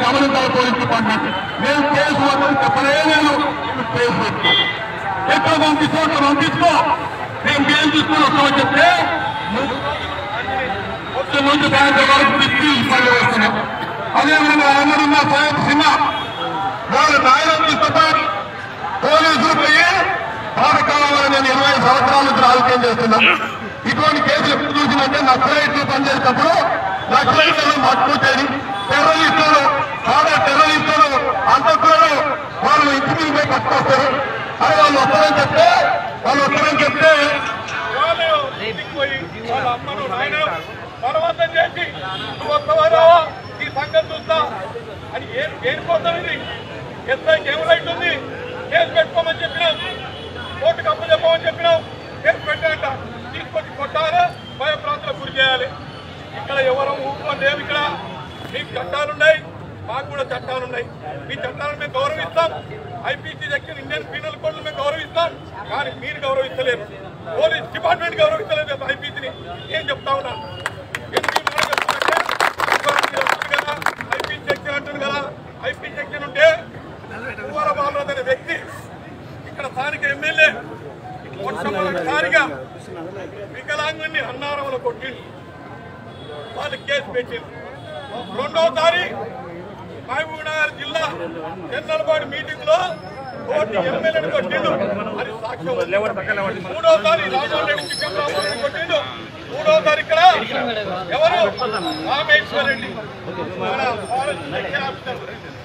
గమనించాలి police department మేము case వద్దని చెప్పలే లేదు మీరు కేసు పెట్టు ఎక్కడ పంపిస్తూ అక్కడ పంపించుకో మేము కేసు తీసుకుని వస్తామని చెప్తే వచ్చే ముందు బ్యాంక్ వరకు తిప్పి పని వస్తున్నాం అదేవిధంగా అందరున్న స్వయం సింహ వాళ్ళు నాయనం తీసుకుంటారు పోలీసులు పోయి పాతకాలంలో నేను ఇరవై సంవత్సరాల నుంచి రాజకీయం చేస్తున్నా ఇటువంటి కేసులు ఎప్పుడు చూసినట్టే నక్సలైట్లు పనిచేసేటప్పుడు నక్సలైట్లను మట్టుకుంటేది టెర్రరిస్టులు కాదా టెర్రరిస్టులు అంతకులు వాళ్ళు ఇంటి మీద పోయి పట్టుకొస్తారు అని వాళ్ళు వస్తారని చెప్తే వాళ్ళు వస్తారని చెప్తే వాళ్ళు ఇంటికి పోయి వాళ్ళ అమ్మను నాయనను బలవంతం చేసి నువ్వు వస్తావా రావా ఈ సంగతి చూస్తా అని ఏం దేనికోసం ఇది ఎస్ఐకి ఏం రైట్ ఉంది కేసు పెట్టుకోమని చెప్పినాం కోర్టుకు అప్పు చెప్పమని చెప్పినాం కేసు పెట్టాక తీసుకొచ్చి కొట్టాలి భయప్రాంతాలకు గురి చేయాలి ఇక్కడ ఎవరు ఊపుకొని లేవు ఇక్కడ మీకు చట్టాలున్నాయి మాకు కూడా చట్టాలున్నాయి మీ చట్టాలను మేము గౌరవిస్తాం IPC section Indian penal code మేము గౌరవిస్తాం కానీ మీరు గౌరవిస్తలేరు పోలీస్ డిపార్ట్మెంట్ గౌరవిస్తలేదు ఐపీసీని ఏం చెప్తా ఉన్నా ఎందుకు ఈ మాట చెప్తున్నంటే, ఇవాళ మీరు అంటున్నారు కదా ఐపీసీ సెక్షన్ అంటున్నారు కదా ఐపీసీ సెక్షన్ ఉంటే పువ్వాల బాలరాజు అనే వ్యక్తి ఇక్కడ స్థానిక ఎమ్మెల్యే మొట్టమొదటిసారిగా వికలాంగుని అన్నారంలో కొట్టిండు వాళ్ళు కేసు పెట్టింది రెండవసారి మహబూబ్నగర్ జిల్లా చెన్నలపాడు మీటింగ్ లో కోటి ఎమ్మెల్యేని కొట్టిండు అది సాక్ష్యం మూడవసారి రాజమోహన్ రెడ్డి చిక్కం రామోహన్ రెడ్డి కొట్టిండు మూడవసారి ఇక్కడ ఎవరు రామేశ్వర్ రెడ్డి మన ఫారెస్ట్ సెక్షన్ ఆఫీసర్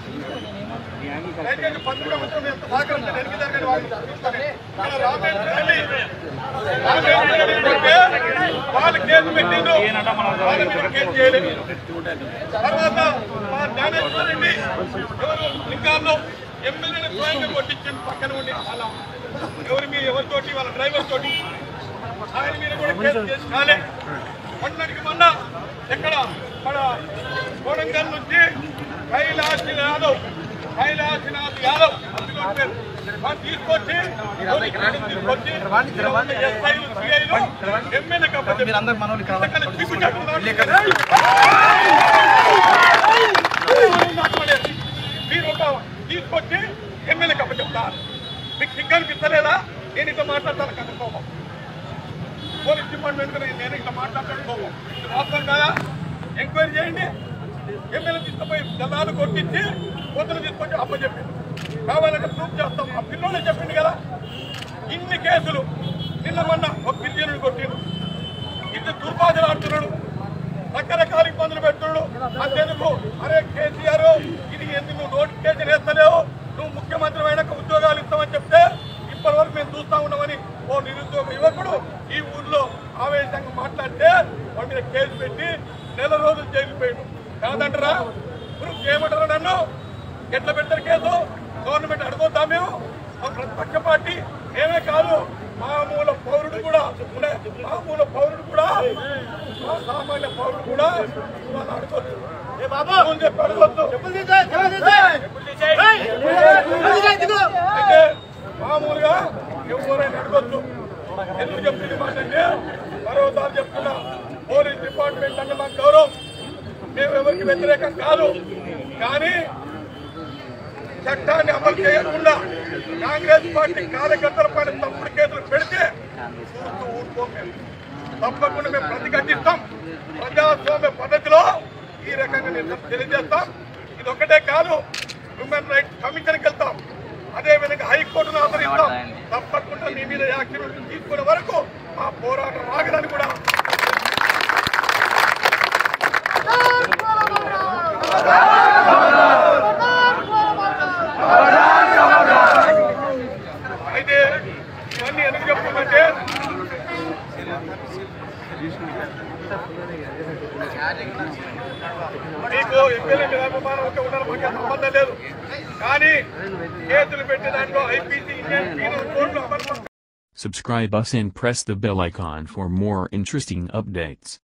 దయచేసి పత్రిక మిత్రులు ఎంత సహకరించండి వెనక్కి జరగండి వాళ్ళు చూస్తానే. ఇక్కడ రామేశ్వర్ రెడ్డి రామేశ్వర్ రెడ్డి కొట్టే వాళ్ళు కేసు పెట్టిండు వాళ్ళ మీద కేసు చేయలేదు తర్వాత మా జ్ఞానేశ్వర్ రెడ్డి ఎవరు లింగాల్లో ఎమ్మెల్యేని స్వయంగా కొట్టించింది పక్కన ఉండి వాళ్ళ ఎవరి మీ ఎవరితోటి వాళ్ళ డ్రైవర్ తోటి ఆయన మీద కూడా కేసు చేసి కాలే మొన్నటికి మొన్న ఎక్కడ మన కోడంగల్ నుంచి కైలాస్ యాదవ్ కైలాసనాథ్ యాదవ్ అందులో పేరు. వాడిని తీసుకొచ్చి తీసుకొచ్చి ఎస్ఐలు సిఐలు ఎమ్మెల్యే కాబట్టి మీరు ఒక తీసుకొచ్చి ఎమ్మెల్యే కప్ప చెప్తారు మీకు సిగ్గు అనిపిస్తలేదా నేను ఇట్లా మాట్లాడతాను కదా కోపం పోలీస్ డిపార్ట్మెంట్ గురించి నేను ఇట్లా మాట్లాడతాను కోపం ఇది వాస్తవం కదా ఎంక్వైరీ చేయండి ఎమ్మెల్యే తీసుకుపోయి జనాలు కొట్టించి పొద్దున తీసుకొచ్చి అప్ప చెప్పింది కావాలంటే ప్రూఫ్ చేస్తాం ఆ పిల్లోనే చెప్పింది కదా ఇన్ని కేసులు నిన్న మొన్న ఒక గిరిజనుడు కొట్టిండు ఇది దుర్బాధలు ఆడుతున్నాడు రకరకాల ఇబ్బందులు పెడుతున్నాడు అంతేందుకు అరే కేసీఆర్ ఇది ఎందుకు నువ్వు నోటిఫికేషన్ వేస్తలేవు నువ్వు ముఖ్యమంత్రి అయినాక ఉద్యోగాలు ఇస్తామని చెప్తే ఇప్పటి వరకు మేము చూస్తా ఉన్నామని ఓ నిరుద్యోగ యువకుడు ఈ ఊర్లో ఆవేశంగా మాట్లాడితే వాడి మీద కేసు పెట్టి నెల రోజులు జైలు పోయాడు కాదంటారా ప్రూఫ్ చేయమంటారా నన్ను ఎట్లా పెడతారు కేసు గవర్నమెంట్ అడుగుతా మేము మా ప్రతిపక్ష పార్టీ మేమే కాదు మామూలు పౌరుడు కూడా ఉండే మామూలు పౌరుడు కూడా మా సామాన్య పౌరుడు కూడా వాళ్ళు అడగొచ్చు ఏ బాబా అని చెప్పి అడగొచ్చు అయితే మామూలుగా ఎవరైనా అడగొచ్చు ఎందుకు చెప్తుంది మాట అంటే మరోసారి చెప్తున్నా పోలీస్ డిపార్ట్మెంట్ అంటే మాకు గౌరవం మేము ఎవరికి వ్యతిరేకం కాదు కానీ చట్టాన్ని అమలు చేయకుండా కాంగ్రెస్ పార్టీ కార్యకర్తల పైన తప్పుడు కేసులు పెడితే చూస్తూ ఊరుకోం మేము. తప్పకుండా మేము ప్రతిఘటిస్తాం ప్రజాస్వామ్య పద్ధతిలో ఈ రకంగా నిరసన తెలియజేస్తాం ఇది ఒకటే కాదు హ్యూమన్ రైట్స్ కమిషన్కి వెళ్తాం అదే విధంగా హైకోర్టును ఆదరిస్తాం తప్పకుండా మీ మీద యాక్షన్ తీసుకునే వరకు మా పోరాటం ఆగదని కూడా అయితే ఇవన్నీ ఎందుకు చెప్తుందంటే మీకు ఎమ్మెల్యే మీద అభిమానం ఉంటే ఉండడం మాకు సంబంధం లేదు కానీ కేసులు పెట్టే దాంట్లో ఐపీసీ ఇండియన్ పీనల్ కోడ్లు అమలు Subscribe us and press the bell icon for more interesting updates.